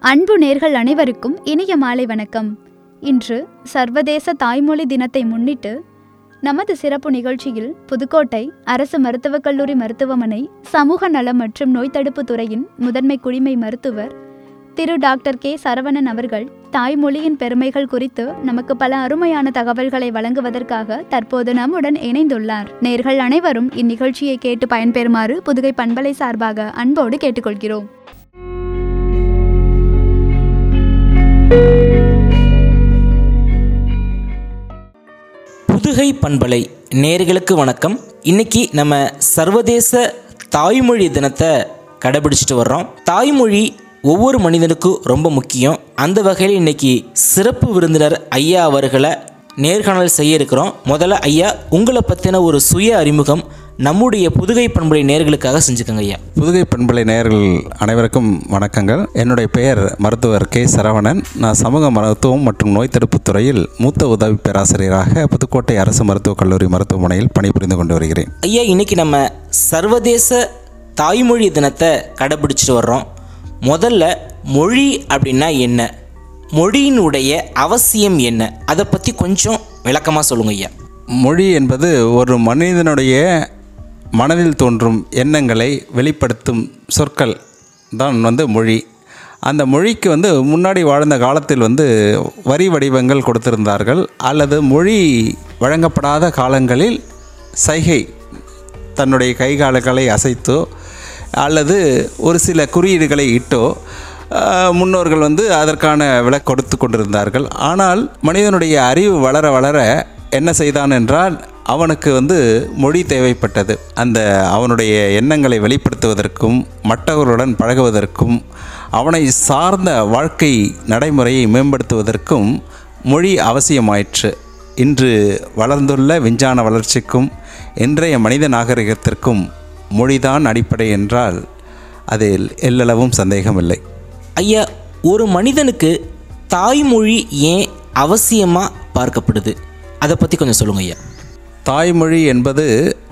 அன்பு நேர்கள் அனைவருக்கும் இனிய மாலை வணக்கம் இன்று சர்வதேச தாய்மொழி தினத்தை முன்னிட்டு நமது சிறப்பு நிகழ்ச்சியில் புதுக்கோட்டை அரசு மருத்துவக் கல்லூரி மருத்துவமனை சமூக நலம் மற்றும் நோய் தடுப்பு துறையின் முதன்மை குடிமை மருத்துவர் திரு டாக்டர் கே சரவணன் அவர்கள் தாய்மொழியின் பெருமைகள் குறித்து நமக்கு பல அருமையான தகவல்களை வழங்குவதற்காக தற்போது நம்முடன் இணைந்துள்ளார் நேர்கள் அனைவரும் இந்நிகழ்ச்சியை கேட்டு பயன்பெறுமாறு புதுகை பண்பலை சார்பாக அன்போடு கேட்டுக்கொள்கிறோம் புதுகை பண்பலை நேர்களுக்கு வணக்கம் இன்னைக்கு நம்ம சர்வதேச தாய்மொழி தினத்தை கடைபிடிச்சிட்டு வர்றோம் தாய்மொழி ஒவ்வொரு மனிதனுக்கும் ரொம்ப முக்கியம் அந்த வகையில் இன்னைக்கு சிறப்பு விருந்தினர் ஐயா அவர்களை நேர்காணல் செய்ய இருக்கிறோம் முதல்ல ஐயா உங்களை பற்றின ஒரு சுய அறிமுகம் நம்முடைய புதுகை பண்பலை நேர்களுக்காக செஞ்சுக்கோங்க ஐயா புதுகை பண்பலை நேயர்கள் அனைவருக்கும் வணக்கங்கள் என்னுடைய பெயர் மருத்துவர் கே சரவணன் நான் சமூக மருத்துவம் மற்றும் நோய் தடுப்புத் துறையில் மூத்த உதவி பேராசிரியராக புதுக்கோட்டை அரசு மருத்துவக் கல்லூரி மருத்துவமனையில் பணிபுரிந்து கொண்டு வருகிறேன் ஐயா இன்னைக்கு நம்ம சர்வதேச தாய்மொழி தினத்தை கடைபிடிச்சிட்டு வர்றோம் முதல்ல மொழி அப்படின்னா என்ன மொழியினுடைய அவசியம் என்ன அதை பற்றி கொஞ்சம் விளக்கமாக சொல்லுங்க ஐயா மொழி என்பது ஒரு மனிதனுடைய மனதில் தோன்றும் எண்ணங்களை வெளிப்படுத்தும் சொற்கள் தான் வந்து மொழி அந்த மொழிக்கு வந்து முன்னாடி வாழ்ந்த காலத்தில் வந்து வரி வடிவங்கள் கொடுத்திருந்தார்கள் அல்லது மொழி வழங்கப்படாத காலங்களில் சைகை தன்னுடைய கைகால்களை அசைத்தோ அல்லது ஒரு சில குறியீடுகளை இட்டோ ஆஹ், முன்னோர்கள் வந்து அதற்கான விளக்கு கொடுத்து கொண்டிருந்தார்கள் ஆனால் மனிதனுடைய அறிவு வளர வளர என்ன செய்தான் என்றால் அவனுக்கு வந்து மொழி தேவைப்பட்டது அந்த அவனுடைய எண்ணங்களை வெளிப்படுத்துவதற்கும் மற்றவர்களுடன் பழகுவதற்கும் அவனை சார்ந்த வாழ்க்கை நடைமுறையை மேம்படுத்துவதற்கும் மொழி அவசியமாயிற்று இன்று வளர்ந்துள்ள விஞ்ஞான வளர்ச்சிக்கும் இன்றைய மனித நாகரிகத்திற்கும் மொழிதான் அடிப்படை என்றால் அதில் எல்லளவும் சந்தேகமில்லை ஐயா ஒரு மனிதனுக்கு தாய்மொழி ஏன் அவசியமாக பார்க்கப்படுது அதை பற்றி கொஞ்சம் சொல்லுங்க ஐயா தாய்மொழி என்பது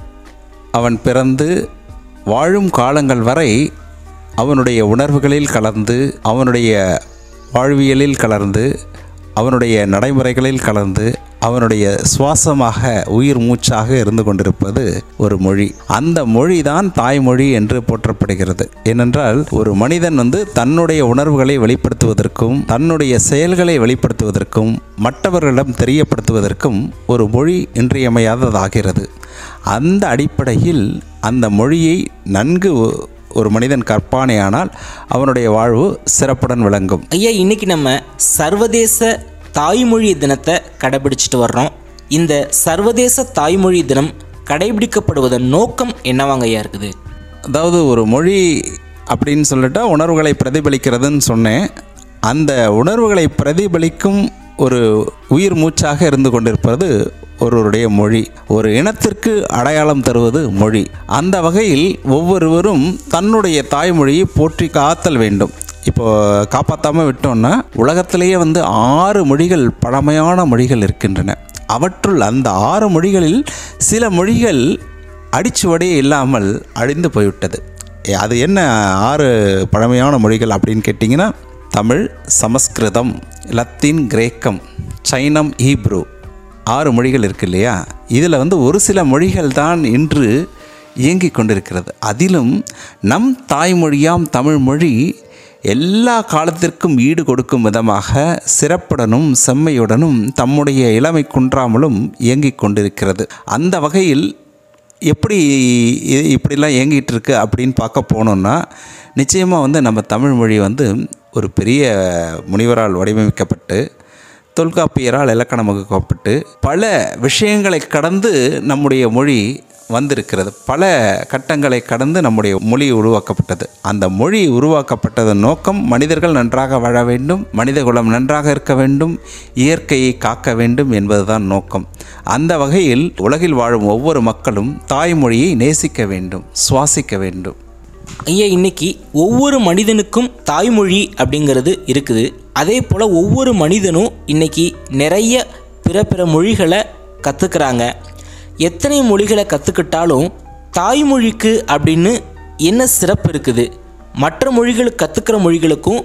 அவன் பிறந்து வாழும் காலங்கள் வரை அவனுடைய உணர்வுகளில் கலந்து அவனுடைய வாழ்வியலில் கலந்து அவனுடைய நடைமுறைகளில் கலந்து அவனுடைய சுவாசமாக உயிர் மூச்சாக இருந்து கொண்டிருப்பது ஒரு மொழி அந்த மொழி தான் தாய்மொழி என்று போற்றப்படுகிறது ஏனென்றால் ஒரு மனிதன் வந்து தன்னுடைய உணர்வுகளை வெளிப்படுத்துவதற்கும் தன்னுடைய செயல்களை வெளிப்படுத்துவதற்கும் மற்றவர்களிடம் தெரியப்படுத்துவதற்கும் ஒரு மொழி இன்றியமையாததாகிறது அந்த அடிப்படையில் அந்த மொழியை நன்கு ஒ- ஒரு மனிதன் கற்பானேயானால் அவனுடைய வாழ்வு சிறப்புடன் விளங்கும் ஐயா இன்னைக்கு நம்ம சர்வதேச தாய்மொழி தினத்தை கடைபிடிச்சிட்டு வர்றோம் இந்த சர்வதேச தாய்மொழி தினம் கடைபிடிக்கப்படுவதன் நோக்கம் என்னவாங்க ஐயா இருக்குது அதாவது ஒரு மொழி அப்படின்னு சொல்லிட்டா உணர்வுகளை பிரதிபலிக்கிறதுன்னு சொன்னேன் அந்த உணர்வுகளை பிரதிபலிக்கும் ஒரு உயிர் மூச்சாக இருந்து கொண்டிருப்பது ஒருவருடைய மொழி ஒரு இனத்திற்கு அடையாளம் தருவது மொழி அந்த வகையில் ஒவ்வொருவரும் தன்னுடைய தாய்மொழியை போற்றி காத்தல் வேண்டும் இப்போ காப்பாற்றாமல் விட்டோம்னா உலகத்திலேயே வந்து ஆறு மொழிகள் பழமையான மொழிகள் இருக்கின்றன அவற்றுள் அந்த ஆறு மொழிகளில் சில மொழிகள் அடிச்சுவடையே இல்லாமல் அழிந்து போய்விட்டது ஏ, அது என்ன ஆறு பழமையான மொழிகள் அப்படின்னு கேட்டிங்கன்னா தமிழ் சமஸ்கிருதம் லத்தீன் கிரேக்கம் சைனம் ஹீப்ரு ஆறு மொழிகள் இருக்கு இல்லையா இதில் வந்து ஒரு சில மொழிகள் தான் இன்று இயங்கிக் கொண்டிருக்கிறது அதிலும் நம் தாய்மொழியாம் தமிழ் மொழி எல்லா காலத்திற்கும் ஈடு கொடுக்கும் விதமாக சிறப்புடனும் செம்மையுடனும் தம்முடைய இளமை குன்றாமலும் இயங்கிக் கொண்டிருக்கிறது அந்த வகையில் எப்படி இ- இப்படிலாம் இயங்கிட்டு இருக்கு அப்படின்னு பார்க்க போனோம்னா நிச்சயமாக வந்து நம்ம தமிழ் மொழி வந்து ஒரு பெரிய முனிவரால் வடிவமைக்கப்பட்டு தொல்காப்பியரால் இலக்கணம் வகுக்கப்பட்டு பல விஷயங்களை கடந்து நம்முடைய மொழி வந்திருக்கிறது பல கட்டங்களை கடந்து நம்முடைய மொழி உருவாக்கப்பட்டது அந்த மொழி உருவாக்கப்பட்டதன் நோக்கம் மனிதர்கள் நன்றாக வாழ வேண்டும் மனித குலம் நன்றாக இருக்க வேண்டும் இயற்கையை காக்க வேண்டும் என்பதுதான் நோக்கம் அந்த வகையில் உலகில் வாழும் ஒவ்வொரு மக்களும் தாய்மொழியை நேசிக்க வேண்டும் சுவாசிக்க வேண்டும் ஐயா இன்னைக்கு ஒவ்வொரு மனிதனுக்கும் தாய்மொழி அப்படிங்கிறது இருக்குது அதே போல் ஒவ்வொரு மனிதனும் இன்னைக்கு நிறைய பிற பிற மொழிகளை கற்றுக்கிறாங்க எத்தனை மொழிகளை கற்றுக்கிட்டாலும் தாய்மொழிக்கு அப்படின்னு என்ன சிறப்பு இருக்குது மற்ற மொழிகளுக்கு கற்றுக்கிற மொழிகளுக்கும்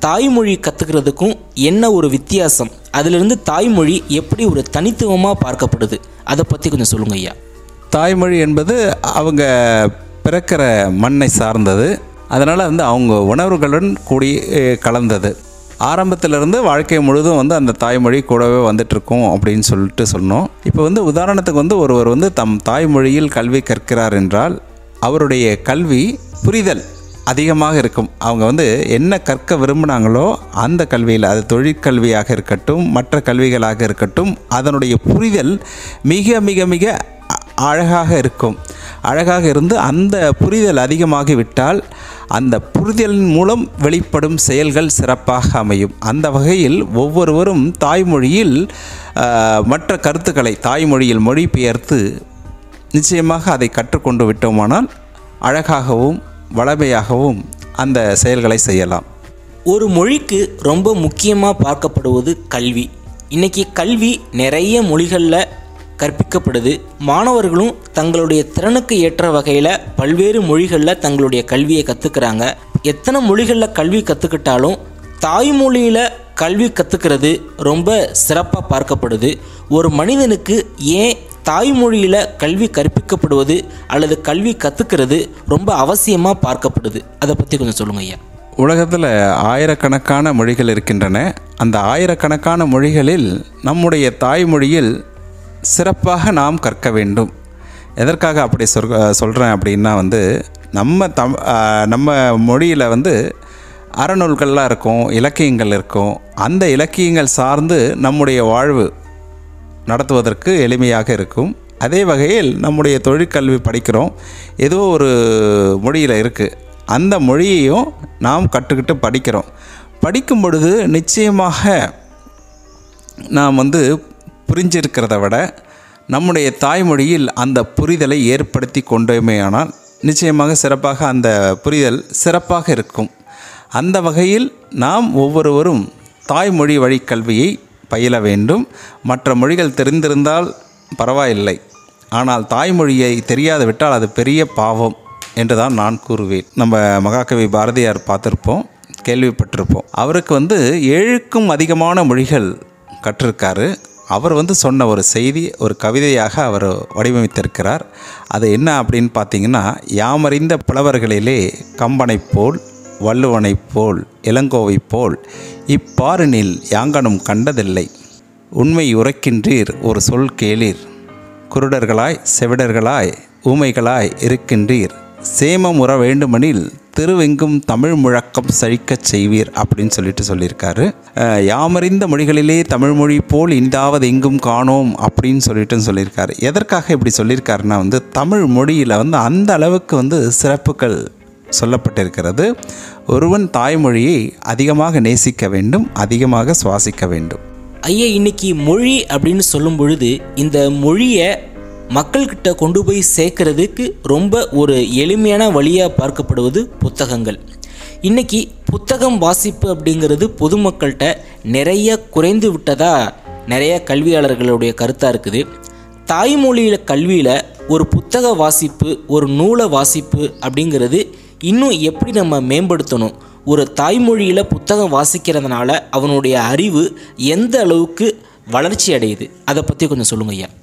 தாய்மொழி கற்றுக்கிறதுக்கும் என்ன ஒரு வித்தியாசம் அதிலிருந்து தாய்மொழி எப்படி ஒரு தனித்துவமாக பார்க்கப்படுது அதை பற்றி கொஞ்சம் சொல்லுங்க ஐயா தாய்மொழி என்பது அவங்க பிறக்கிற மண்ணை சார்ந்தது அதனால் வந்து அவங்க உணர்வுகளுடன் கூடி அஹ், கலந்தது ஆரம்பத்திலிருந்து வாழ்க்கை முழுதும் வந்து அந்த தாய்மொழி கூடவே வந்துட்டுருக்கும் அப்படின்னு சொல்லிட்டு சொன்னோம் இப்போ வந்து உதாரணத்துக்கு வந்து ஒருவர் வந்து தம் தாய்மொழியில் கல்வி கற்கிறார் என்றால் அவருடைய கல்வி புரிதல் அதிகமாக இருக்கும் அவங்க வந்து என்ன கற்க விரும்பினாங்களோ அந்த கல்வியில் அது தொழிற்கல்வியாக இருக்கட்டும் மற்ற கல்விகளாக இருக்கட்டும் அதனுடைய புரிதல் மிக மிக மிக அ- அழகாக இருக்கும் அழகாக இருந்து அந்த புரிதல் அதிகமாகிவிட்டால் அந்த புரிதலின் மூலம் வெளிப்படும் செயல்கள் சிறப்பாக அமையும் அந்த வகையில் ஒவ்வொருவரும் தாய்மொழியில் ஆ, மற்ற கருத்துக்களை தாய்மொழியில் மொழிபெயர்த்து நிச்சயமாக அதை கற்றுக்கொண்டு விட்டோமானால் அழகாகவும் வளமையாகவும் அந்த செயல்களை செய்யலாம் ஒரு மொழிக்கு ரொம்ப முக்கியமாக பார்க்கப்படுவது கல்வி இன்னைக்கு கல்வி நிறைய மொழிகளில் கற்பிக்கப்படுது மாணவர்களும் தங்களுடைய திறனுக்கு ஏற்ற வகையில் பல்வேறு மொழிகளில் தங்களுடைய கல்வியை கற்றுக்கிறாங்க எத்தனை மொழிகளில் கல்வி கற்றுக்கிட்டாலும் தாய்மொழியில் கல்வி கற்றுக்கிறது ரொம்ப சிறப்பாக பார்க்கப்படுது ஒரு மனிதனுக்கு ஏன் தாய்மொழியில் கல்வி கற்பிக்கப்படுவது அல்லது கல்வி கற்றுக்கிறது ரொம்ப அவசியமாக பார்க்கப்படுது அதை பற்றி கொஞ்சம் சொல்லுங்க ஐயா உலகத்தில் ஆயிரக்கணக்கான மொழிகள் இருக்கின்றன அந்த ஆயிரக்கணக்கான மொழிகளில் நம்முடைய தாய்மொழியில் சிறப்பாக நாம் கற்க வேண்டும் எதற்காக அப்படி சொல் சொல்கிறேன் அப்படின்னா வந்து நம்ம தம் ஆ, நம்ம மொழியில் வந்து அறநூல்கள்லாம் இருக்கும் இலக்கியங்கள் இருக்கும் அந்த இலக்கியங்கள் சார்ந்து நம்முடைய வாழ்வு நடத்துவதற்கு எளிமையாக இருக்கும் அதே வகையில் நம்முடைய தொழிற்கல்வி படிக்கிறோம் ஏதோ ஒரு மொழியில் இருக்குது அந்த மொழியையும் நாம் கற்றுக்கிட்டு படிக்கிறோம் படிக்கும் பொழுது நிச்சயமாக நாம் வந்து புரிஞ்சிருக்கிறத விட நம்முடைய தாய்மொழியில் அந்த புரிதலை ஏற்படுத்தி கொண்டோமேயானால் நிச்சயமாக சிறப்பாக அந்த புரிதல் சிறப்பாக இருக்கும் அந்த வகையில் நாம் ஒவ்வொருவரும் தாய்மொழி வழி கல்வியை பயில வேண்டும் மற்ற மொழிகள் தெரிந்திருந்தால் பரவாயில்லை ஆனால் தாய்மொழியை தெரியாது விட்டால் அது பெரிய பாவம் என்று தான் நான் கூறுவேன் நம்ம மகாகவி பாரதியார் பார்த்துருப்போம் கேள்விப்பட்டிருப்போம் அவருக்கு வந்து ஏழுக்கும் அதிகமான மொழிகள் கற்றிருக்காரு அவர் வந்து சொன்ன ஒரு செய்தி ஒரு கவிதையாக அவர் வடிவமைத்திருக்கிறார் அது என்ன அப்படின்னு பார்த்தீங்கன்னா யாமறிந்த புலவர்களிலே கம்பனைப் போல் வள்ளுவனைப் போல் இளங்கோவைப் போல் இப்பாரினில் யாங்கனும் கண்டதில்லை உண்மை உரைக்கின்றீர் ஒரு சொல் கேளீர் குருடர்களாய் செவிடர்களாய் ஊமைகளாய் இருக்கின்றீர் சேமம் உற வேண்டுமெனில் திருவெங்கும் தமிழ் முழக்கம் செழிக்கச் செய்வீர் அப்படின்னு சொல்லிட்டு சொல்லியிருக்காரு அஹ், யாமறிந்த மொழிகளிலே தமிழ் மொழி போல் இந்தாவது எங்கும் காணோம் அப்படின்னு சொல்லிட்டு சொல்லியிருக்காரு எதற்காக இப்படி சொல்லியிருக்காருன்னா வந்து தமிழ் மொழியில் வந்து அந்த அளவுக்கு வந்து சிறப்புகள் சொல்லப்பட்டிருக்கிறது ஒருவன் தாய்மொழியை அதிகமாக நேசிக்க வேண்டும் அதிகமாக சுவாசிக்க வேண்டும் ஐயா இன்னைக்கு மொழி அப்படின்னு சொல்லும் பொழுது இந்த மொழியை மக்கள்கிட்ட கொண்டு போய் சேர்க்கறதுக்கு ரொம்ப ஒரு எளிமையான வழியாக பார்க்கப்படுவது புத்தகங்கள் இன்னைக்கு புத்தகம் வாசிப்பு அப்படிங்கிறது பொதுமக்கள்கிட்ட நிறைய குறைந்து விட்டதா நிறைய கல்வியாளர்களுடைய கருத்தாக இருக்குது தாய்மொழியில் கல்வியில் ஒரு புத்தக வாசிப்பு ஒரு நூலை வாசிப்பு அப்படிங்கிறது இன்னும் எப்படி நம்ம மேம்படுத்தணும் ஒரு தாய்மொழியில் புத்தகம் வாசிக்கிறதுனால அவனுடைய அறிவு எந்த அளவுக்கு வளர்ச்சி அடையுது அதை பற்றி கொஞ்சம் சொல்லுங்க ஐயா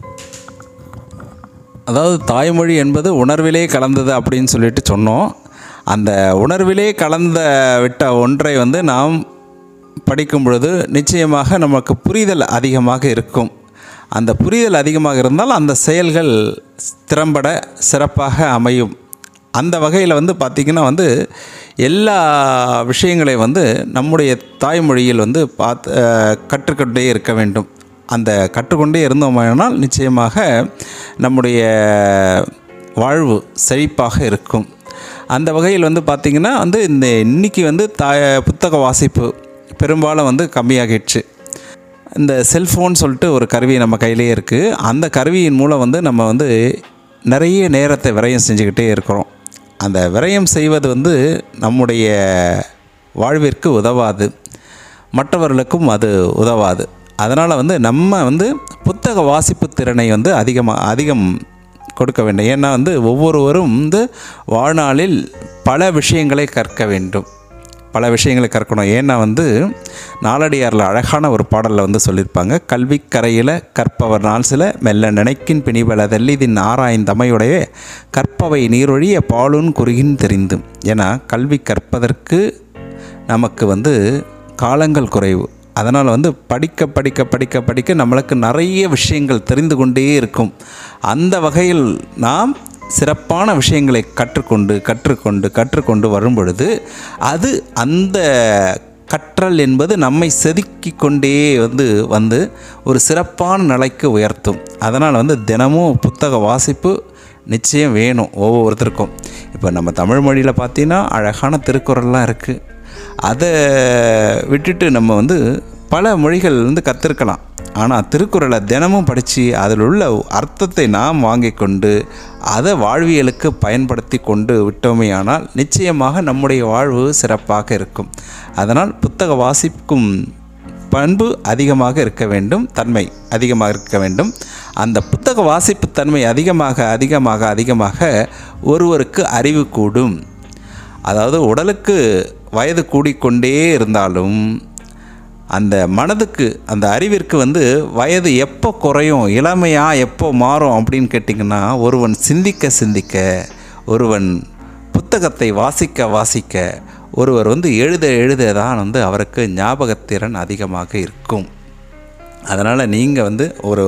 அதாவது தாய்மொழி என்பது உணர்விலே கலந்தது அப்படின்னு சொல்லிட்டு சொன்னோம் அந்த உணர்விலே கலந்த விட்ட ஒன்றை வந்து நாம் படிக்கும் பொழுது நிச்சயமாக நமக்கு புரிதல் அதிகமாக இருக்கும் அந்த புரிதல் அதிகமாக இருந்தால் அந்த செயல்கள் திறம்பட சிறப்பாக அமையும் அந்த வகையில் வந்து பார்த்திங்கன்னா வந்து எல்லா விஷயங்களையும் வந்து நம்முடைய தாய்மொழியில் வந்து பார்த்து அஹ், கற்றுக்கொண்டே இருக்க வேண்டும் அந்த கற்றுக்கொண்டே இருந்தோமானால் நிச்சயமாக நம்முடைய வாழ்வு செழிப்பாக இருக்கும் அந்த வகையில் வந்து பார்த்திங்கன்னா வந்து இந்த இன்னைக்கு வந்து தாய புத்தக வாசிப்பு பெரும்பாலும் வந்து கம்மியாகிடுச்சு இந்த செல்ஃபோன் சொல்லிட்டு ஒரு கருவி நம்ம கையிலே இருக்குது அந்த கருவியின் மூலம் வந்து நம்ம வந்து நிறைய நேரத்தை விரயம் செஞ்சுக்கிட்டே இருக்கிறோம் அந்த விரயம் செய்வது வந்து நம்முடைய வாழ்விற்கு உதவாது மற்றவர்களுக்கும் அது உதவாது அதனால் வந்து நம்ம வந்து புத்தக வாசிப்பு திறனை வந்து அதிகமாக அதிகம் கொடுக்க வேண்டும் ஏன்னா வந்து ஒவ்வொருவரும் வந்து வாழ்நாளில் பல விஷயங்களை கற்க வேண்டும் பல விஷயங்களை கற்கணும் ஏன்னா வந்து நாலடியாரில் அழகான ஒரு பாடலில் வந்து சொல்லியிருப்பாங்க கல்வி கரையில் கற்பவர் நாள் சில மெல்ல நினைக்கின் பிணிபல தெல்லிதின் ஆராய்ந்தமையுடைய கற்பவை நீரொழிய பாலுன் குறுகின் தெரிந்தும் ஏன்னா கல்வி கற்பதற்கு நமக்கு வந்து காலங்கள் குறைவு அதனால் வந்து படிக்க படிக்க படிக்க படிக்க நம்மளுக்கு நிறைய விஷயங்கள் தெரிந்து கொண்டே இருக்கும் அந்த வகையில் நாம் சிறப்பான விஷயங்களை கற்றுக்கொண்டு கற்றுக்கொண்டு கற்றுக்கொண்டு வரும் பொழுது அது அந்த கற்றல் என்பது நம்மை செதுக்கி கொண்டே வந்து வந்து ஒரு சிறப்பான நிலைக்கு உயர்த்தும் அதனால் வந்து தினமும் புத்தக வாசிப்பு நிச்சயம் வேணும் ஒவ்வொருத்தருக்கும் இப்போ நம்ம தமிழ் மொழியில் பார்த்தீங்கன்னா அழகான திருக்குறள்லாம் இருக்குது அதை விட்டுட்டு நம்ம வந்து பல மொழிகள் வந்து கற்றுருக்கலாம் ஆனால் திருக்குறளை தினமும் படித்து அதில் உள்ள அர்த்தத்தை நாம் வாங்கி கொண்டு அதை வாழ்வியலுக்கு பயன்படுத்தி கொண்டு விட்டோமே ஆனால் நிச்சயமாக நம்முடைய வாழ்வு சிறப்பாக இருக்கும் அதனால் புத்தக வாசிக்கும் பண்பு அதிகமாக இருக்க வேண்டும் தன்மை அதிகமாக இருக்க வேண்டும் அந்த புத்தக வாசிப்பு தன்மை அதிகமாக அதிகமாக அதிகமாக ஒருவருக்கு அறிவு கூடும் அதாவது உடலுக்கு வயது கூடிக்கொண்டே இருந்தாலும் அந்த மனதுக்கு அந்த அறிவிற்கு வந்து வயது எப்போ குறையும் இளமையாக எப்போ மாறும் அப்படின்னு கேட்டிங்கன்னா ஒருவன் சிந்திக்க சிந்திக்க ஒருவன் புத்தகத்தை வாசிக்க வாசிக்க ஒருவர் வந்து எழுத எழுத தான் வந்து அவருக்கு ஞாபகத்திறன் அதிகமாக இருக்கும் அதனால் நீங்கள் வந்து ஒரு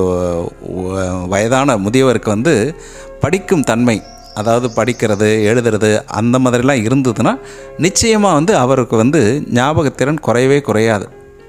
வ- வயதான முதியவருக்கு வந்து படிக்கும் தன்மை அதாவது படிக்கிறது எழுதுறது அந்த மாதிரிலாம் இருந்ததுன்னா நிச்சயமாக வந்து அவருக்கு வந்து ஞாபகத்திறன் குறையவே குறையாது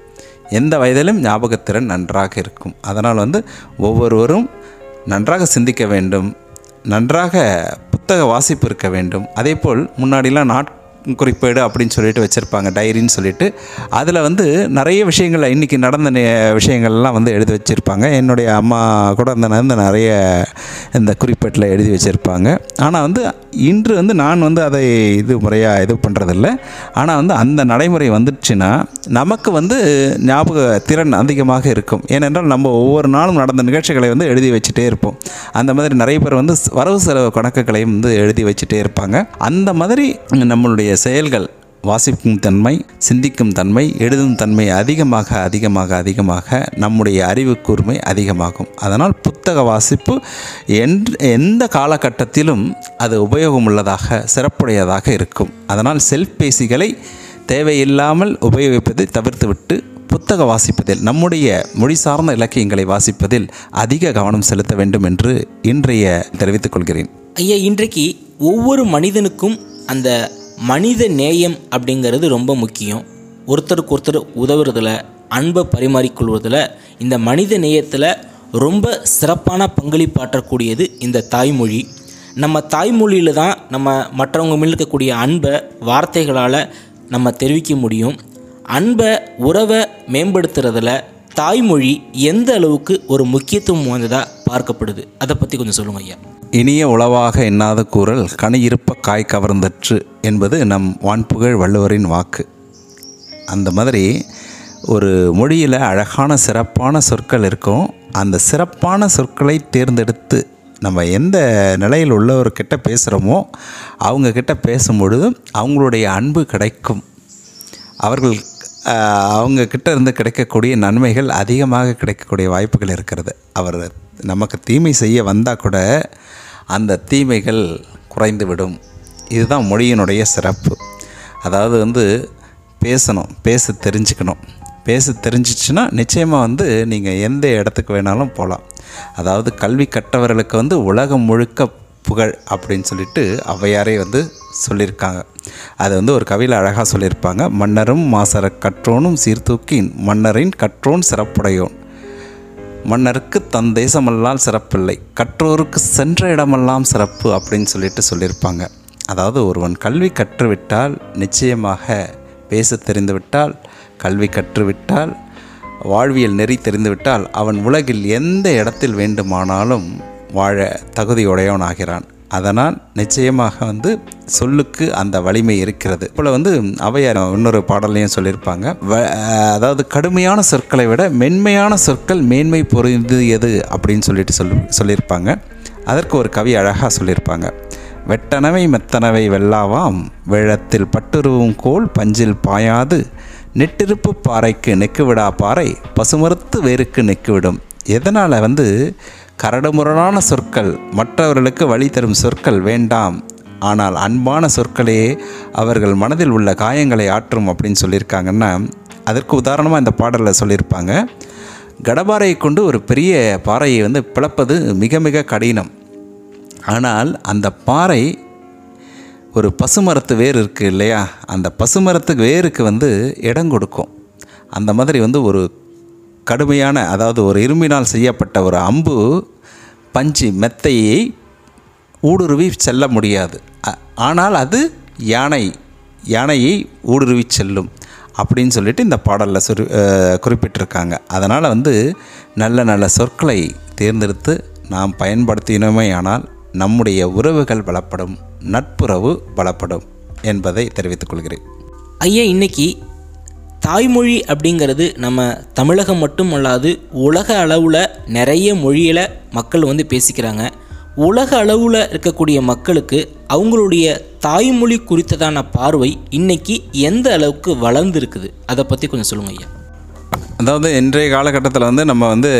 எந்த வயதிலும் ஞாபகத்திறன் நன்றாக இருக்கும் அதனால் வந்து ஒவ்வொருவரும் நன்றாக சிந்திக்க வேண்டும் நன்றாக புத்தக வாசிப்பு இருக்க வேண்டும் அதேபோல் முன்னாடிலாம் நாட் குறிப்பேடு அப்படின்னு சொல்லிட்டு வச்சுருப்பாங்க டைரின்னு சொல்லிட்டு அதில் வந்து நிறைய விஷயங்கள் இன்றைக்கி நடந்த நே- விஷயங்கள்லாம் வந்து எழுதி வச்சுருப்பாங்க என்னுடைய அம்மா கூட அந்த வந்து நிறைய இந்த குறிப்பேட்டில் எழுதி வச்சுருப்பாங்க ஆனால் வந்து இன்று வந்து நான் வந்து அதை இது முறையாக இது பண்ணுறதில்ல ஆனால் வந்து அந்த நடைமுறை வந்துடுச்சுன்னா நமக்கு வந்து ஞாபக திறன் அதிகமாக இருக்கும் ஏனென்றால் நம்ம ஒவ்வொரு நாளும் நடந்த நிகழ்ச்சிகளை வந்து எழுதி வச்சுட்டே இருப்போம் அந்த மாதிரி நிறைய பேர் வந்து ஸ்- வரவு செலவு கணக்குகளையும் வந்து எழுதி வச்சுட்டே இருப்பாங்க அந்த மாதிரி நம்மளுடைய செயல்கள் வாசிக்கும் தன்மை சிந்திக்கும் தன்மை எழுதும் தன்மை அதிகமாக அதிகமாக அதிகமாக நம்முடைய அறிவு கூர்மை அதிகமாகும் அதனால் புத்தக வாசிப்பு என்ற எந்த காலகட்டத்திலும் அது உபயோகமுள்ளதாக சிறப்புடையதாக இருக்கும் அதனால் செல்பேசிகளை தேவையில்லாமல் உபயோகிப்பதை தவிர்த்துவிட்டு புத்தக வாசிப்பதில் நம்முடைய மொழி சார்ந்த இலக்கியங்களை வாசிப்பதில் அதிக கவனம் செலுத்த வேண்டும் என்று இன்றைய தெரிவித்துக் கொள்கிறேன் ஐயா இன்றைக்கு ஒவ்வொரு மனிதனுக்கும் அந்த மனித நேயம் அப்படிங்கிறது ரொம்ப முக்கியம் ஒருத்தருக்கு ஒருத்தர் உதவுறதுல அன்பை பரிமாறிக்கொள்வதில் இந்த மனித நேயத்தில் ரொம்ப சிறப்பான பங்களிப்பாற்றக்கூடியது இந்த தாய்மொழி நம்ம தாய்மொழியில் தான் நம்ம மற்றவங்க மேல் இருக்கக்கூடிய அன்பை வார்த்தைகளால் நம்ம தெரிவிக்க முடியும் அன்பை உறவை மேம்படுத்துறதுல தாய்மொழி எந்த அளவுக்கு ஒரு முக்கியத்துவம் வாய்ந்ததாக பார்க்கப்படுது அதை பற்றி கொஞ்சம் சொல்லுங்க ஐயா இனிய உளவாக எண்ணாத கூறல் கனி இருப்ப காய் கவர்ந்தற்று என்பது நம் வான்புகழ் வள்ளுவரின் வாக்கு அந்த மாதிரி ஒரு மொழியில் அழகான சிறப்பான சொற்கள் இருக்கும் அந்த சிறப்பான சொற்களை தேர்ந்தெடுத்து நம்ம எந்த நிலையில் உள்ளவர்கிட்ட பேசுகிறோமோ அவங்கக்கிட்ட பேசும்பொழுது அவங்களுடைய அன்பு கிடைக்கும் அவர்கள் ஆஹ், அவங்க கிட்ட இருந்து கிடைக்கக்கூடிய நன்மைகள் அதிகமாக கிடைக்கக்கூடிய வாய்ப்புகள் இருக்கிறது அவர் நமக்கு தீமை செய்ய வந்தால் கூட அந்த தீமைகள் குறைந்துவிடும் இதுதான் மொழியினுடைய சிறப்பு அதாவது வந்து பேசணும் பேச தெரிஞ்சுக்கணும் பேச தெரிஞ்சிச்சுன்னா நிச்சயமாக வந்து நீங்கள் எந்த இடத்துக்கு வேணாலும் போகலாம் அதாவது கல்வி கற்றவர்களுக்கு வந்து உலகம் முழுக்க புகழ் அப்படின்னு சொல்லிட்டு ஔவையாரே வந்து சொல்லியிருக்காங்க அது வந்து ஒரு கவியில் அழகாக சொல்லியிருப்பாங்க மன்னரும் மாசர கற்றோனும் சீர்தூக்கின் மன்னரின் கற்றோன் சிறப்புடையோன் மன்னருக்கு தன் தேசமெல்லாம் சிறப்பில்லை கற்றோருக்கு சென்ற இடமெல்லாம் சிறப்பு அப்படின்னு சொல்லிட்டு சொல்லியிருப்பாங்க அதாவது ஒருவன் கல்வி கற்றுவிட்டால் நிச்சயமாக பேச தெரிந்துவிட்டால் கல்வி கற்றுவிட்டால் வாழ்வியல் நெறி தெரிந்துவிட்டால் அவன் உலகில் எந்த இடத்தில் வேண்டுமானாலும் வாழ தகுதியுடையவனாகிறான் அதனால் நிச்சயமாக வந்து சொல்லுக்கு அந்த வலிமை இருக்கிறது போல் வந்து அவையார் இன்னொரு பாடலையும் சொல்லியிருப்பாங்க வ- அதாவது கடுமையான சொற்களை விட மென்மையான சொற்கள் மேன்மை பொருந்தியது அப்படின்னு சொல்லிட்டு சொல்லி சொல்லியிருப்பாங்க அதற்கு ஒரு கவி அழகாக சொல்லியிருப்பாங்க வெட்டனவை மெத்தனவை வெல்லாவாம் வேழத்தில் பட்டுருவும் கோல் பஞ்சில் பாயாது நெட்டிருப்பு பாறைக்கு நெக்குவிடா பாறை பசுமறுத்து வேருக்கு நெக்குவிடும் எதனால் வந்து கரடுமுரடான சொற்கள் மற்றவர்களுக்கு வழி தரும் சொற்கள் வேண்டாம் ஆனால் அன்பான சொற்களே அவர்கள் மனதில் உள்ள காயங்களை ஆற்றும் அப்படின்னு சொல்லியிருக்காங்கன்னா அதற்கு உதாரணமாக இந்த பாடலில் சொல்லியிருப்பாங்க கடபாரையை கொண்டு ஒரு பெரிய பாறையை வந்து பிளப்பது மிக மிக கடினம் ஆனால் அந்த பாறை ஒரு பசுமரத்து வேர் இருக்குது இல்லையா அந்த பசுமரத்துக்கு வேருக்கு வந்து இடம் கொடுக்கும் அந்த மாதிரி வந்து ஒரு கடுமையான அதாவது ஒரு இரும்பினால் செய்யப்பட்ட ஒரு அம்பு பஞ்சு மெத்தையை ஊடுருவி செல்ல முடியாது அ- ஆனால் அது யானை யானையை ஊடுருவி செல்லும் அப்படின்னு சொல்லிட்டு இந்த பாடலில் சுரு அஹ் குறிப்பிட்டிருக்காங்க அதனால் வந்து நல்ல நல்ல சொற்களை தேர்ந்தெடுத்து நாம் பயன்படுத்தினோமே ஆனால் நம்முடைய உறவுகள் பலப்படும் நட்புறவு பலப்படும் என்பதை தெரிவித்துக் கொள்கிறேன் ஐயா இன்னைக்கு தாய்மொழி அப்படிங்கிறது நம்ம தமிழகம் மட்டும் அல்லாது உலக அளவில் நிறைய மொழியில் மக்கள் வந்து பேசிக்கிறாங்க உலக அளவில் இருக்கக்கூடிய மக்களுக்கு அவங்களுடைய தாய்மொழி குறித்ததான பார்வை இன்னைக்கு எந்த அளவுக்கு வளர்ந்துருக்குது அதை பற்றி கொஞ்சம் சொல்லுங்க ஐயா அதாவது இன்றைய காலகட்டத்தில் வந்து நம்ம வந்து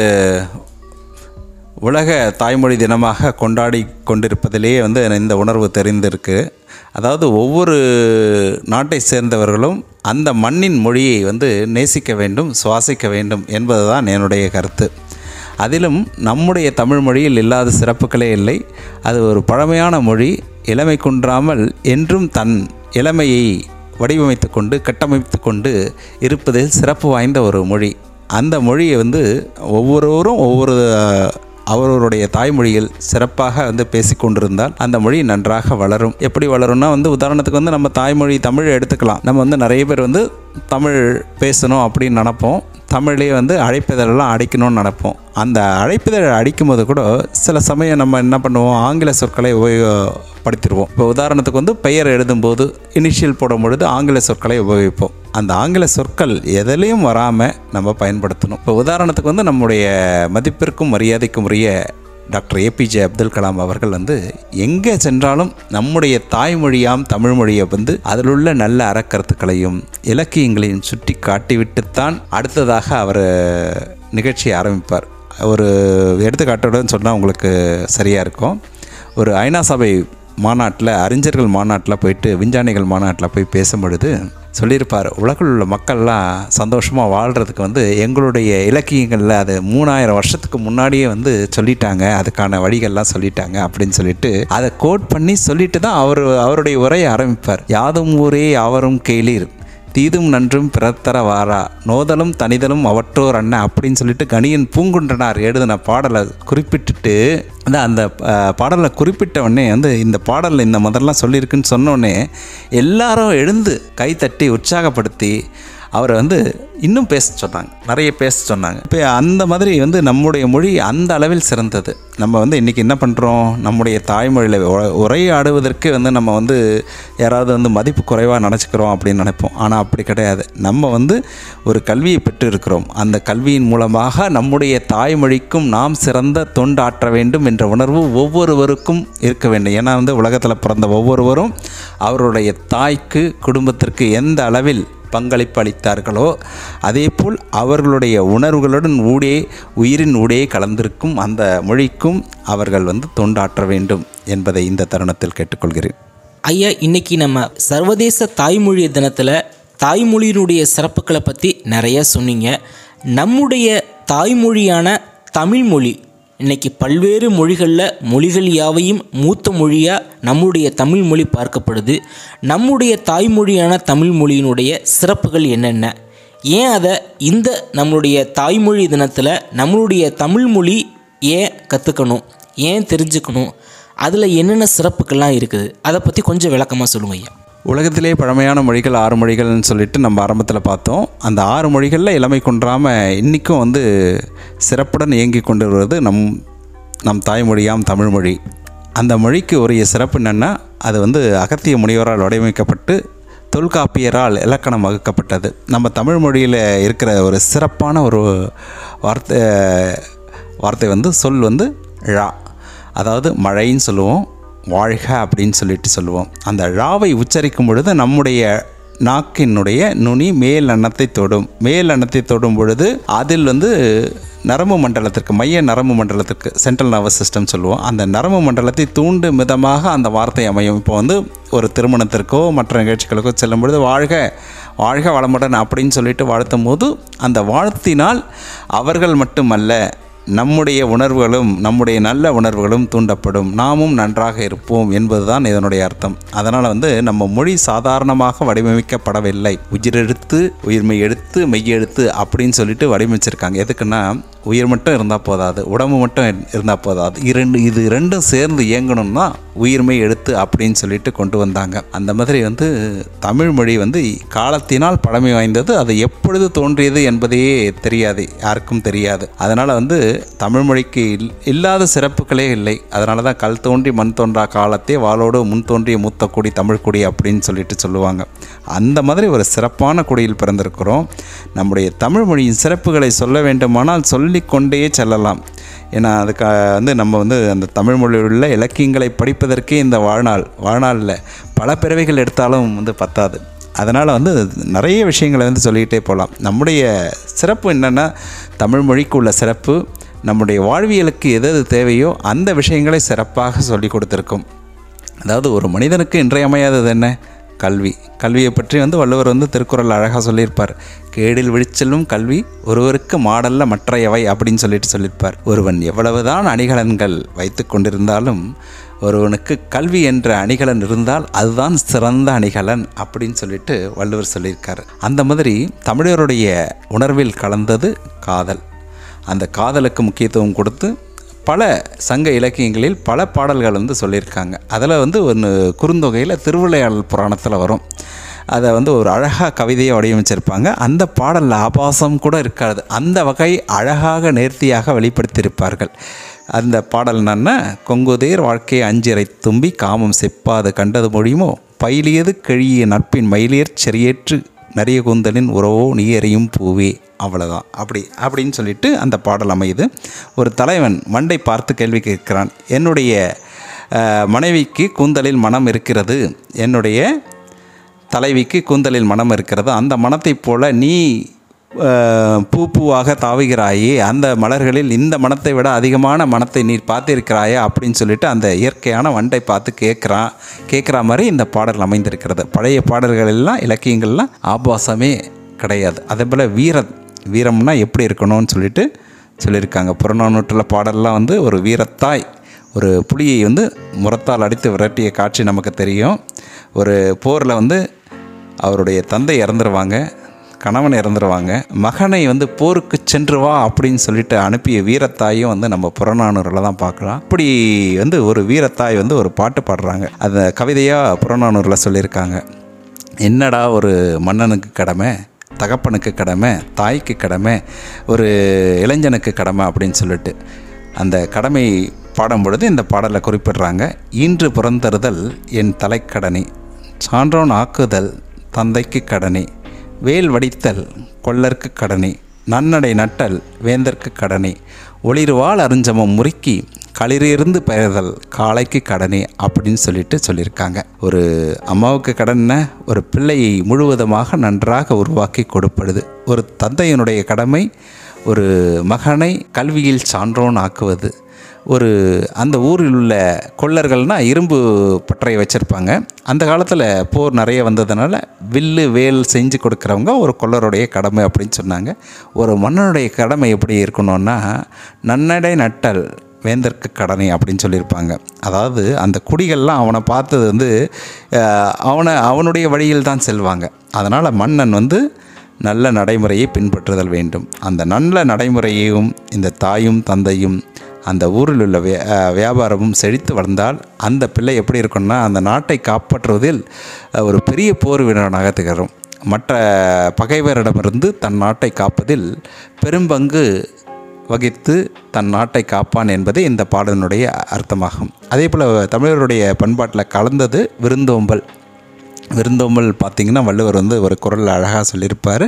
உலக தாய்மொழி தினமாக கொண்டாடி கொண்டிருப்பதிலேயே வந்து இந்த உணர்வு தெரிந்திருக்கு அதாவது ஒவ்வொரு நாட்டை சேர்ந்தவர்களும் அந்த மண்ணின் மொழியை வந்து நேசிக்க வேண்டும் சுவாசிக்க வேண்டும் என்பதுதான் என்னுடைய கருத்து அதிலும் நம்முடைய தமிழ் மொழியில் இல்லாத சிறப்புகளே இல்லை அது ஒரு பழமையான மொழி இளமை குன்றாமல் என்றும் தன் இளமையை வடிவமைத்து கொண்டு கட்டமைத்து கொண்டு இருப்பதில் சிறப்பு வாய்ந்த ஒரு மொழி அந்த மொழியை வந்து ஒவ்வொருவரும் ஒவ்வொரு அஹ், அவரவருடைய தாய்மொழியில் சிறப்பாக வந்து பேசிக்கொண்டிருந்தால் அந்த மொழி நன்றாக வளரும் எப்படி வளரும்னா வந்து உதாரணத்துக்கு வந்து நம்ம தாய்மொழி தமிழ் எடுத்துக்கலாம் நம்ம வந்து நிறைய பேர் வந்து தமிழ் பேசணும் அப்படின்னு நினப்போம் தமிழ்லேயே வந்து அழைப்பிதழெல்லாம் அடிக்கணும்னு நினப்போம் அந்த அழைப்பிதழ் அடிக்கும்போது கூட சில சமயம் நம்ம என்ன பண்ணுவோம் ஆங்கில சொற்களை உபயோகப்படுத்திடுவோம் இப்போ உதாரணத்துக்கு வந்து பெயர் எழுதும்போது இனிஷியல் போடும் பொழுது ஆங்கில சொற்களை உபயோகிப்போம் அந்த ஆங்கில சொற்கள் எதுலேயும் வராமல் நம்ம பயன்படுத்தணும் இப்போ உதாரணத்துக்கு வந்து நம்முடைய மதிப்பிற்கும் மரியாதைக்கும் உரிய டாக்டர் ஏபிஜே அப்துல் கலாம் அவர்கள் வந்து எங்கே சென்றாலும் நம்முடைய தாய்மொழியாம் தமிழ் மொழியை வந்து அதில் உள்ள நல்ல அறக்கருத்துக்களையும் இலக்கியங்களையும் சுட்டி காட்டிவிட்டுத்தான் அடுத்ததாக அவர் நிகழ்ச்சியை ஆரம்பிப்பார் ஒரு எடுத்துக்காட்டுடன் சொன்னால் உங்களுக்கு சரியாக இருக்கும் ஒரு ஐநா சபை மாநாட்டில் அறிஞர்கள் மாநாட்டில் போயிட்டு விஞ்ஞானிகள் மாநாட்டில் போய் பேசும் பொழுது சொல்லியிருப்பார் உலகில் உள்ள மக்கள்லாம் சந்தோஷமாக வாழ்கிறதுக்கு வந்து எங்களுடைய இலக்கியங்களில் அது மூணாயிரம் வருஷத்துக்கு முன்னாடியே வந்து சொல்லிட்டாங்க அதுக்கான வழிகள்லாம் சொல்லிட்டாங்க அப்படின்னு சொல்லிட்டு அதை கோட் பண்ணி சொல்லிட்டு தான் அவர் அவருடைய உரையை ஆரம்பிப்பார் யாதும் ஊரே யாவரும் கேளீர் தீதும் நன்றும் பிறத்தர வாரா நோதலும் தனிதலும் அவற்றோர் அண்ணன் அப்படின்னு சொல்லிட்டு கணியன் பூங்குன்றனார் எழுதின பாடலை குறிப்பிட்டுட்டு அந்த அந்த அஹ், பாடலை குறிப்பிட்ட உடனே வந்து இந்த பாடலில் இந்த முதல்லாம் சொல்லியிருக்குன்னு சொன்ன உடனே எல்லாரும் எழுந்து கை தட்டி உற்சாகப்படுத்தி அவரை வந்து இன்னும் பேச சொன்னாங்க நிறைய பேச சொன்னாங்க இப்போ அந்த மாதிரி வந்து நம்முடைய மொழி அந்த அளவில் சிறந்தது நம்ம வந்து இன்றைக்கி என்ன பண்ணுறோம் நம்முடைய தாய்மொழியில் உ- உரையாடுவதற்கு வந்து நம்ம வந்து யாராவது வந்து மதிப்பு குறைவாக நினச்சிக்கிறோம் அப்படின்னு நினைப்போம் ஆனால் அப்படி கிடையாது நம்ம வந்து ஒரு கல்வியை பெற்று இருக்கிறோம் அந்த கல்வியின் மூலமாக நம்முடைய தாய்மொழிக்கும் நாம் சிறந்த தொண்டாற்ற வேண்டும் என்ற உணர்வு ஒவ்வொருவருக்கும் இருக்க வேண்டும் ஏன்னா வந்து உலகத்தில் பிறந்த ஒவ்வொருவரும் அவருடைய தாய்க்கு குடும்பத்திற்கு எந்த அளவில் பங்களிப்பு அளித்தார்களோ அதேபோல் அவர்களுடைய உணர்வுகளுடன் ஊடே உயிரின் ஊடே கலந்திருக்கும் அந்த மொழிக்கும் அவர்கள் வந்து தொண்டாற்ற வேண்டும் என்பதை இந்த தருணத்தில் கேட்டுக்கொள்கிறேன் ஐயா இன்னைக்கு நம்ம சர்வதேச தாய்மொழி தினத்தில் தாய்மொழியினுடைய சிறப்புகளை பற்றி நிறைய சொன்னீங்க நம்முடைய தாய்மொழியான தமிழ்மொழி இன்னைக்கு பல்வேறு மொழிகளில் மொழிகள் யாவையும் மூத்த மொழியாக நம்முடைய தமிழ் மொழி பார்க்கப்படுது நம்முடைய தாய்மொழியான தமிழ் மொழியினுடைய சிறப்புகள் என்னென்ன ஏன் அதை இந்த நம்மளுடைய தாய்மொழி தினத்தில் நம்மளுடைய தமிழ் மொழி ஏன் கற்றுக்கணும் ஏன் தெரிஞ்சுக்கணும் அதில் என்னென்ன சிறப்புகள்லாம் இருக்குது அதை பற்றி கொஞ்சம் விளக்கமாக சொல்லுங்க ஐயா உலகத்திலே பழமையான மொழிகள் ஆறு மொழிகள்னு சொல்லிட்டு நம்ம ஆரம்பத்தில் பார்த்தோம் அந்த ஆறு மொழிகளில் இளமை குன்றாமல் இன்றைக்கும் வந்து சிறப்புடன் இயங்கி கொண்டு வருவது நம் நம் தாய்மொழியாம் தமிழ்மொழி அந்த மொழிக்கு உரிய சிறப்பு என்னென்னா அது வந்து அகத்திய முனிவரால் வடிவமைக்கப்பட்டு தொல்காப்பியரால் இலக்கணம் வகுக்கப்பட்டது நம்ம தமிழ் மொழியில் இருக்கிற ஒரு சிறப்பான ஒரு வார்த்தை வார்த்தை வந்து சொல் வந்து ழா அதாவது மழைன்னு சொல்லுவோம் வாழ்க அப்படின்னு சொல்லிட்டு சொல்லுவோம் அந்த ழாவை உச்சரிக்கும் பொழுது நம்முடைய நாக்கினுடைய நுனி மேல் அன்னத்தை தொடும் மேல் அன்னத்தை தொடும் பொழுது அதில் வந்து நரம்பு மண்டலத்திற்கு மைய நரம்பு மண்டலத்திற்கு சென்ட்ரல் நர்வஸ் சிஸ்டம் சொல்லுவோம் அந்த நரம்பு மண்டலத்தை தூண்டு மிதமாக அந்த வார்த்தை அமையும் இப்போ வந்து ஒரு திருமணத்திற்கோ மற்ற நிகழ்ச்சிகளுக்கோ செல்லும் பொழுது வாழ்க வாழ்க வளமுடன் அப்படின்னு சொல்லிட்டு வாழ்த்தும் போது அந்த வாழ்த்தினால் அவர்கள் மட்டுமல்ல நம்முடைய உணர்வுகளும் நம்முடைய நல்ல உணர்வுகளும் தூண்டப்படும் நாமும் நன்றாக இருப்போம் என்பதுதான் இதனுடைய அர்த்தம் அதனால் வந்து நம்ம மொழி சாதாரணமாக வடிவமைக்கப்படவில்லை உயிரெழுத்து உயிர்மை எழுத்து மெய்யெழுத்து அப்படின்னு சொல்லிட்டு வடிவமைச்சிருக்காங்க எதுக்குன்னா உயிர் மட்டும் இருந்தால் போதாது உடம்பு மட்டும் இருந்தால் போதாது இரண்டு இது ரெண்டும் சேர்ந்து இயங்கணும்னா உயிர்மை எழுத்து அப்படின்னு சொல்லிட்டு கொண்டு வந்தாங்க அந்த மாதிரி வந்து தமிழ் மொழி வந்து காலத்தினால் பழமை வாய்ந்தது அது எப்பொழுது தோன்றியது என்பதே தெரியாது யாருக்கும் தெரியாது அதனால் வந்து தமிழ் மொழிக்கு இல்- இல்லாத சிறப்புகளே இல்லை அதனால தான் கல் தோன்றி மண் தோன்றா காலத்தே வாளோடு முன் தோன்றிய மூத்த குடி தமிழ் குடி அப்படின்னு சொல்லிட்டு சொல்லுவாங்க அந்த மாதிரி ஒரு சிறப்பான குடியில் பிறந்திருக்கிறோம் நம்முடைய தமிழ் மொழியின் சிறப்புகளை சொல்ல வேண்டுமானால் சொல்லிக்கொண்டே செல்லலாம் ஏன்னா அதுக்கு வந்து நம்ம வந்து அந்த தமிழ் மொழியில் உள்ள இலக்கியங்களை படிப்பதற்கே இந்த வாழ்நாள் வாழ்நாளில் பல பிறவைகள் எடுத்தாலும் வந்து பத்தாது அதனால் வந்து நிறைய விஷயங்களை வந்து சொல்லிக்கிட்டே போகலாம் நம்முடைய சிறப்பு என்னென்னா தமிழ் மொழிக்கு உள்ள சிறப்பு நம்முடைய வாழ்வியலுக்கு எது எது தேவையோ அந்த விஷயங்களை சிறப்பாக சொல்லி கொடுத்துருக்கும் அதாவது ஒரு மனிதனுக்கு இன்றையமையாதது என்ன கல்வி கல்வியை பற்றி வந்து வள்ளுவர் வந்து திருக்குறள் அழகாக சொல்லியிருப்பார் கேடில் விழிச்செல்லும் கல்வி ஒருவருக்கு மாடல்ல மற்றையவை அப்படின்னு சொல்லிட்டு சொல்லியிருப்பார் ஒருவன் எவ்வளவுதான் அணிகலன்கள் வைத்து கொண்டிருந்தாலும் ஒருவனுக்கு கல்வி என்ற அணிகலன் இருந்தால் அதுதான் சிறந்த அணிகலன் அப்படின்னு சொல்லிட்டு வள்ளுவர் சொல்லியிருக்கார் அந்த மாதிரி தமிழருடைய உணர்வில் கலந்தது காதல் அந்த காதலுக்கு முக்கியத்துவம் கொடுத்து பல சங்க இலக்கியங்களில் பல பாடல்கள் வந்து சொல்லியிருக்காங்க அதில் வந்து ஒன்று குறுந்தொகையில் திருவிளையாடல் புராணத்தில் வரும் அதை வந்து ஒரு அழகாக கவிதையை வடிவமைச்சிருப்பாங்க அந்த பாடலில் ஆபாசம் கூட இருக்காது அந்த வகை அழகாக நேர்த்தியாக வெளிப்படுத்தியிருப்பார்கள் அந்த பாடல் என்னன்னா கொங்குதேர் வாழ்க்கையை அஞ்சிரை தும்பி காமம் செப்பாது கண்டது மொழியுமோ பயிலியது கிழிய நட்பின் மயிலியர் செறியேற்று நரிய கூந்தலின் உறவோ நீ எறியும் பூவே அவ்வளோதான் அப்படி அப்படின்னு சொல்லிட்டு அந்த பாடல் அமையுது ஒரு தலைவன் மண்டை பார்த்து கேள்வி கேட்கிறான் என்னுடைய அஹ், மனைவிக்கு கூந்தலில் மனம் இருக்கிறது என்னுடைய தலைவிக்கு கூந்தலில் மனம் இருக்கிறது அந்த மனத்தைப் போல நீ அஹ், பூ பூவாக தாவுகிறாயே அந்த மலர்களில் இந்த மனத்தை விட அதிகமான மனத்தை நீ பார்த்திருக்கிறாயா அப்படின்னு சொல்லிட்டு அந்த இயற்கையான வண்டை பார்த்து கேட்குறான் கேட்குற மாதிரி இந்த பாடல் அமைந்திருக்கிறது பழைய பாடல்கள் எல்லாம் இலக்கியங்கள்லாம் ஆபாசமே கிடையாது அதே போல் வீரம் வீரம்னா எப்படி இருக்கணும்னு சொல்லிட்டு சொல்லியிருக்காங்க புறநானூற்றில் பாடல்லாம் வந்து ஒரு வீரத்தாய் ஒரு புலியை வந்து முரத்தால் அடித்து விரட்டிய காட்சி நமக்கு தெரியும் ஒரு போரில் வந்து அவருடைய தந்தை இறந்துருவாங்க கணவன் இறந்துருவாங்க மகனை வந்து போருக்கு சென்று வா அப்படின்னு சொல்லிட்டு அனுப்பிய வீரத்தாயும் வந்து நம்ம புறநானூரில் தான் பார்க்கலாம் இப்படி வந்து ஒரு வீரத்தாய் வந்து ஒரு பாட்டு பாடுறாங்க அந்த கவிதையாக புறநானூரில் சொல்லியிருக்காங்க என்னடா ஒரு மன்னனுக்கு கடமை தகப்பனுக்கு கடமை தாய்க்கு கடமை ஒரு இளைஞனுக்கு கடமை அப்படின்னு சொல்லிட்டு அந்த கடமை பாடும் பொழுது இந்த பாடலை குறிப்பிடுறாங்க ஈன்று புறந்தறுதல் என் தலைக்கடனி சான்றோன் ஆக்குதல் தந்தைக்கு கடனி வேல் வடித்தல் கொல்லர்க்கு கடனி நன்னடை நட்டல் வேந்தற்கு கடனி ஒளிர்வாள் அருஞ்சமம் முறுக்கி களிரிருந்து பெயர்தல் காளைக்கு கடனே அப்படின்னு சொல்லிட்டு சொல்லியிருக்காங்க ஒரு அம்மாவுக்கு கடனை ஒரு பிள்ளையை முழுவதுமாக நன்றாக உருவாக்கி கொடுப்படுது ஒரு தந்தையினுடைய கடமை ஒரு மகனை கல்வியில் சான்றோன் ஆக்குவது ஒரு அந்த ஊரில் உள்ள கொள்ளர்கள்னா இரும்பு பட்டறை வச்சுருப்பாங்க அந்த காலத்தில் போர் நிறைய வந்ததுனால வில்லு வேல் செஞ்சு கொடுக்குறவங்க ஒரு கொள்ளருடைய கடமை அப்படின்னு சொன்னாங்க ஒரு மன்னனுடைய கடமை எப்படி இருக்கணும்னா நன்னடை நட்டல் வேந்தற்கு கடனை அப்படின்னு சொல்லியிருப்பாங்க அதாவது அந்த குடிகள்லாம் அவனை பார்த்தது வந்து அஹ், அவனை அவனுடைய வழியில் தான் செல்வாங்க அதனால் மன்னன் வந்து நல்ல நடைமுறையை பின்பற்றுதல் வேண்டும் அந்த நல்ல நடைமுறையையும் இந்த தாயும் தந்தையும் அந்த ஊரில் உள்ள வே அஹ், வியாபாரமும் செழித்து வளர்ந்தால் அந்த பிள்ளை எப்படி இருக்கும்னா அந்த நாட்டை காப்பாற்றுவதில் அஹ், ஒரு பெரிய போர் வீரனாக திகழும் மற்ற பகைவரிடமிருந்து தன் நாட்டை காப்பதில் பெரும்பங்கு வகித்து தன் நாட்டை காப்பான் என்பது இந்த பாடலினுடைய அர்த்தமாகும் அதே போல் தமிழருடைய பண்பாட்டில் கலந்தது விருந்தோம்பல் விருந்தோம்பல் பார்த்திங்கன்னா வள்ளுவர் வந்து ஒரு குரல் அழகாக சொல்லியிருப்பார்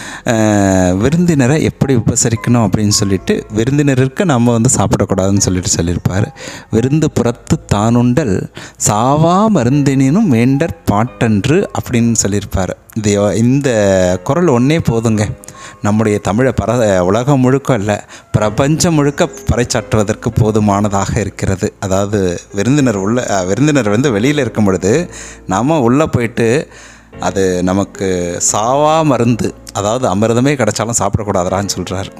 அஹ், விருந்தினரை எப்படி உபசரிக்கணும் அப்படின்னு சொல்லிட்டு விருந்தினருக்கு நம்ம வந்து சாப்பிடக்கூடாதுன்னு சொல்லிட்டு சொல்லியிருப்பார் விருந்து புறத்து தானுண்டல் சாவா மருந்தினும் வேண்டற் பாட்டன்று அப்படின்னு சொல்லியிருப்பார் இது இந்த குரல் ஒன்றே போதுங்க நம்முடைய தமிழை பர உலகம் முழுக்க இல்லை பிரபஞ்சம் முழுக்க பறைச்சாற்றுவதற்கு போதுமானதாக இருக்கிறது அதாவது விருந்தினர் உள்ள அஹ், விருந்தினர் வந்து வெளியில் இருக்கும் பொழுது நாம் உள்ளே போயிட்டு அது நமக்கு சாவா மருந்து அதாவது அமிர்தமே கிடைச்சாலும் சாப்பிடக்கூடாதுறான்னு சொல்கிறார்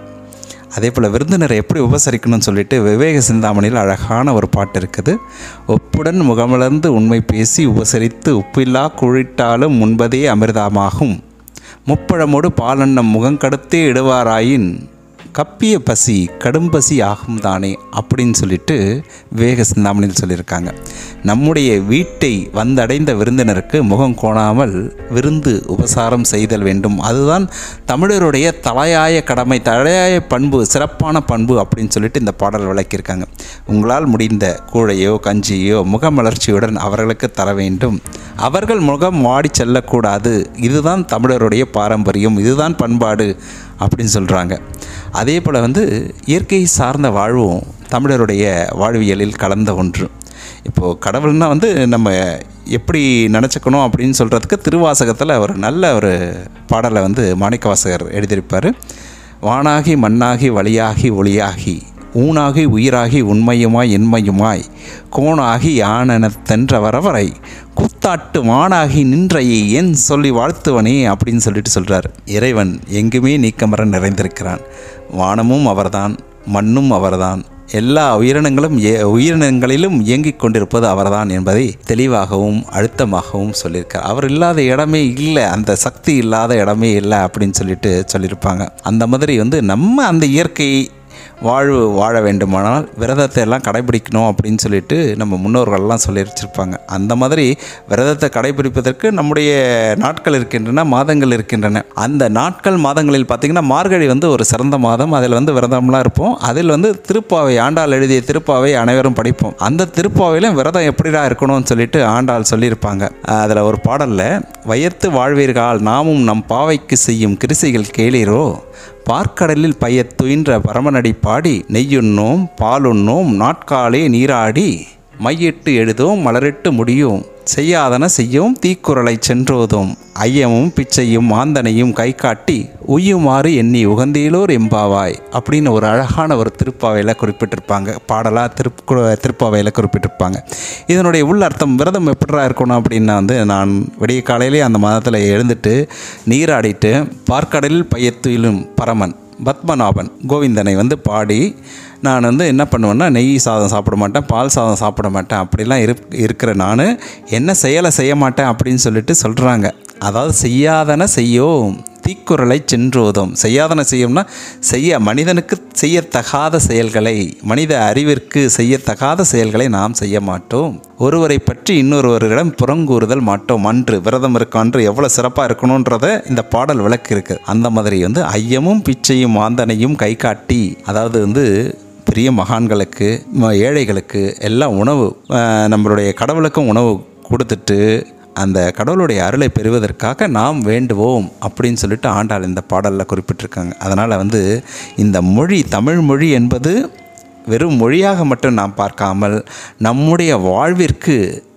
அதே போல் விருந்தினரை எப்படி உபசரிக்கணும்னு சொல்லிட்டு விவேக சிந்தாமணியில் அழகான ஒரு பாட்டு இருக்குது ஒப்புடன் முகமலர்ந்து உண்மை பேசி உபசரித்து உப்பில்லா குழிட்டாலும் முன்பதே அமிர்தமாகும் முப்பழமோடு பாலன்னம் முகங்கடுத்தே இடுவாராயின் கப்பிய பசி கடும் பசி ஆகும் தானே அப்படின்னு சொல்லிட்டு விவேக சிந்தாமணியில் சொல்லியிருக்காங்க நம்முடைய வீட்டை வந்தடைந்த விருந்தினருக்கு முகம் கோணாமல் விருந்து உபசாரம் செய்தல் வேண்டும் அதுதான் தமிழருடைய தலையாய கடமை தலையாய பண்பு சிறப்பான பண்பு அப்படின்னு சொல்லிட்டு இந்த பாடல் விளக்கியிருக்காங்க உங்களால் முடிந்த கூழையோ கஞ்சியோ முகமலர்ச்சியுடன் அவர்களுக்கு தர வேண்டும் அவர்கள் முகம் வாடி செல்லக்கூடாது இதுதான் தமிழருடைய பாரம்பரியம் இதுதான் பண்பாடு அப்படின்னு சொல்கிறாங்க அதே போல் வந்து இயற்கை சார்ந்த வாழ்வும் தமிழருடைய வாழ்வியலில் கலந்த ஒன்று இப்போது கடவுள்னா வந்து நம்ம எப்படி நினச்சிக்கணும் அப்படின்னு சொல்கிறதுக்கு திருவாசகத்தில் ஒரு நல்ல ஒரு பாடலை வந்து மாணிக்கவாசகர் எழுதியிருப்பார் வானாகி மண்ணாகி வழியாகி ஒளியாகி ஊனாகி உயிராகி உண்மையுமாய் என்மையுமாய் கோணாகி யானெனத் தென்ற வரவரை கூத்தாட்டு மானாகி நின்றையே ஏன் சொல்லி வாழ்த்துவனே அப்படின்னு சொல்லிட்டு சொல்கிறார் இறைவன் எங்குமே நீக்கமர நிறைந்திருக்கிறான் வானமும் அவர்தான் மண்ணும் அவர்தான் எல்லா உயிரினங்களும் ஏ- உயிரினங்களிலும் இயங்கிக் கொண்டிருப்பது அவர்தான் என்பதை தெளிவாகவும் அழுத்தமாகவும் சொல்லியிருக்கார் அவர் இல்லாத இடமே இல்லை அந்த சக்தி இல்லாத இடமே இல்லை அப்படின்னு சொல்லிட்டு சொல்லியிருப்பாங்க அந்த மாதிரி வந்து நம்ம அந்த இயற்கை வாழ்வு வாழ வேண்டுமானால் விரதத்தை எல்லாம் கடைபிடிக்கணும் அப்படின்னு சொல்லிட்டு நம்ம முன்னோர்கள்லாம் சொல்லி வச்சிருப்பாங்க அந்த மாதிரி விரதத்தை கடைபிடிப்பதற்கு நம்முடைய நாட்கள் இருக்கின்றன மாதங்கள் இருக்கின்றன அந்த நாட்கள் மாதங்களில் பார்த்திங்கன்னா மார்கழி வந்து ஒரு சிறந்த மாதம் அதில் வந்து விரதம்லாம் இருப்போம் அதில் வந்து திருப்பாவை ஆண்டாள் எழுதிய திருப்பாவை அனைவரும் படிப்போம் அந்த திருப்பாவையிலும் விரதம் எப்படிடா இருக்கணும்னு சொல்லிட்டு ஆண்டாள் சொல்லியிருப்பாங்க அதில் ஒரு பாடலில் வயத்து வாழ்வீர்கள் நாமும் நம் பாவைக்கு செய்யும் கிரிசைகள் கேளீரோ பார்க்கடலில் பையத் துயின்ற பரமனடி பாடி நெய்யுண்ணோம் பாலுண்ணோம் நாட்காலே நீராடி மையிட்டு எழுதோம் மலரிட்டு முடியும் செய்யாதன செய்யோம் தீக்குறளை சென்றோதும் ஐயமும் பிச்சையும் ஆந்தனையும் கை காட்டி உய்யுமாறு எண்ணி உகந்தேலோர் எம்பாவாய் அப்படின்னு ஒரு அழகான ஒரு திருப்பாவையில் குறிப்பிட்டிருப்பாங்க பாடலாக திரு திருப்பாவையில் குறிப்பிட்டிருப்பாங்க இதனுடைய உள் அர்த்தம் விரதம் எப்படிடா இருக்கணும் அப்படின்னா வந்து நான் விடிய காலையிலே அந்த மதத்தில் எழுந்துட்டு நீராடிட்டு பார்க்கடலில் பையத்துயிலும் பரமன் பத்மநாபன் கோவிந்தனை வந்து பாடி நான் வந்து என்ன பண்ணுவேன்னா நெய் சாதம் சாப்பிட மாட்டேன் பால் சாதம் சாப்பிட மாட்டேன் அப்படிலாம் இரு இருக்கிற நான் என்ன செயலை செய்ய மாட்டேன் அப்படின்னு சொல்லிட்டு சொல்கிறாங்க அதாவது செய்யாதன செய்யோம் தீக்குறளை சென்றோதும் செய்யாதன செய்யும்னா செய்ய மனிதனுக்கு செய்யத்தகாத செயல்களை மனித அறிவிற்கு செய்யத்தகாத செயல்களை நாம் செய்ய மாட்டோம் ஒருவரை பற்றி இன்னொருவரிடம் புறங்கூறுதல் மாட்டோம் அன்று விரதம் இருக்க அன்று எவ்வளோ சிறப்பாக இருக்கணுன்றத இந்த பாடல் விளக்கு இருக்குது அந்த மாதிரி வந்து ஐயமும் பிச்சையும் ஆந்தனையும் கை காட்டி அதாவது வந்து பெரிய மகான்களுக்கு ம- ஏழைகளுக்கு எல்லாம் உணவு அஹ், நம்மளுடைய கடவுளுக்கும் உணவு கொடுத்துட்டு அந்த கடவுளுடைய அருளை பெறுவதற்காக நாம் வேண்டுவோம் அப்படின்னு சொல்லிட்டு ஆண்டாள் இந்த பாடலில் குறிப்பிட்டிருக்காங்க அதனால் வந்து இந்த மொழி தமிழ் மொழி என்பது வெறும் மொழியாக மட்டும் நாம் பார்க்காமல் நம்முடைய வாழ்விற்கு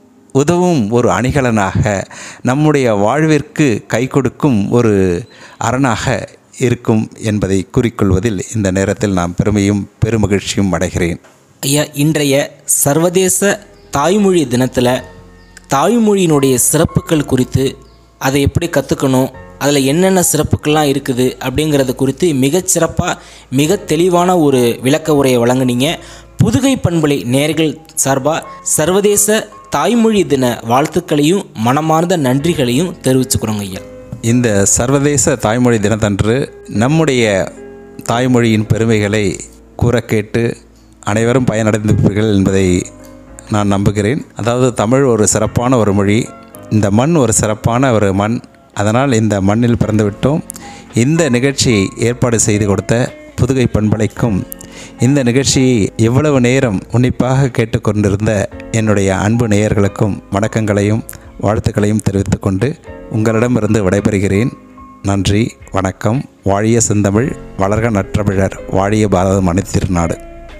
உதவும் ஒரு அணிகலனாக நம்முடைய வாழ்விற்கு கை கொடுக்கும் ஒரு அரணாக இருக்கும் என்பதை கூறிக்கொள்வதில் இந்த நேரத்தில் நான் பெருமையும் பெருமகிழ்ச்சியும் அடைகிறேன் ஐயா இன்றைய சர்வதேச தாய்மொழி தினத்தில் தாய்மொழியினுடைய சிறப்புகள் குறித்து அதை எப்படி கற்றுக்கணும் அதில் என்னென்ன சிறப்புகள்லாம் இருக்குது அப்படிங்கிறத குறித்து மிகச் சிறப்பாக மிக தெளிவான ஒரு விளக்க உரையை வழங்குனீங்க புதுகை பண்பலை நேர்கள் சார்பாக சர்வதேச தாய்மொழி தின வாழ்த்துக்களையும் மனமார்ந்த நன்றிகளையும் தெரிவிச்சுக்கிறோங்க ஐயா இந்த சர்வதேச தாய்மொழி தினத்தன்று நம்முடைய தாய்மொழியின் பெருமைகளை கூற கேட்டு அனைவரும் பயனடைந்திருப்பீர்கள் என்பதை நான் நம்புகிறேன் அதாவது தமிழ் ஒரு சிறப்பான ஒரு மொழி இந்த மண் ஒரு சிறப்பான ஒரு மண் அதனால் இந்த மண்ணில் பிறந்து விட்டோம் இந்த நிகழ்ச்சியை ஏற்பாடு செய்து கொடுத்த புதுகை பண்பலைக்கும் இந்த நிகழ்ச்சியை எவ்வளவு நேரம் உன்னிப்பாக கேட்டுக்கொண்டிருந்த என்னுடைய அன்பு நேயர்களுக்கும் வணக்கங்களையும் வாழ்த்துக்களையும் தெரிவித்துக்கொண்டு உங்களிடமிருந்து விடைபெறுகிறேன் நன்றி வணக்கம் வாழிய செந்தமிழ் வளர்க நற்றமிழர் வாழிய பாரதம் அணித்திருநாடு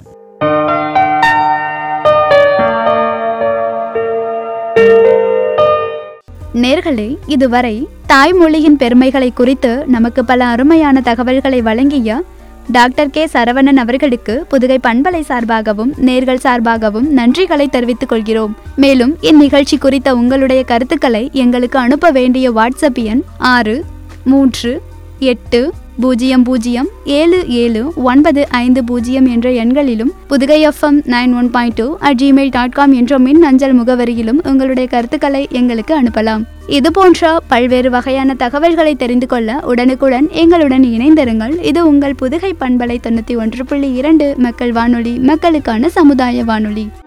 நேர்களே இதுவரை தாய்மொழியின் பெருமைகளை குறித்து நமக்கு பல அருமையான தகவல்களை வழங்கிய டாக்டர் கே சரவணன் அவர்களுக்கு புதுகை பண்பலை சார்பாகவும் நேர்கள் சார்பாகவும் நன்றிகளை தெரிவித்துக் கொள்கிறோம் மேலும் இந்நிகழ்ச்சி குறித்த உங்களுடைய கருத்துக்களை எங்களுக்கு அனுப்ப வேண்டிய வாட்ஸ்அப் எண் ஆறு மூன்று எட்டு பூஜ்ஜியம் பூஜ்ஜியம் ஏழு ஏழு ஒன்பது ஐந்து பூஜ்ஜியம் என்ற எண்களிலும் Pudugai F M nine one point two at Gmail dot com என்ற மின் அஞ்சல் முகவரியிலும் உங்களுடைய கருத்துக்களை எங்களுக்கு அனுப்பலாம் இது போன்ற பல்வேறு வகையான தகவல்களை தெரிந்து கொள்ள உடனுக்குடன் எங்களுடன் இணைந்திருங்கள் இது உங்கள் புதுகை பண்பலை தொண்ணூற்றி ஒன்று புள்ளி இரண்டு மக்கள் வானொலி மக்களுக்கான சமுதாய வானொலி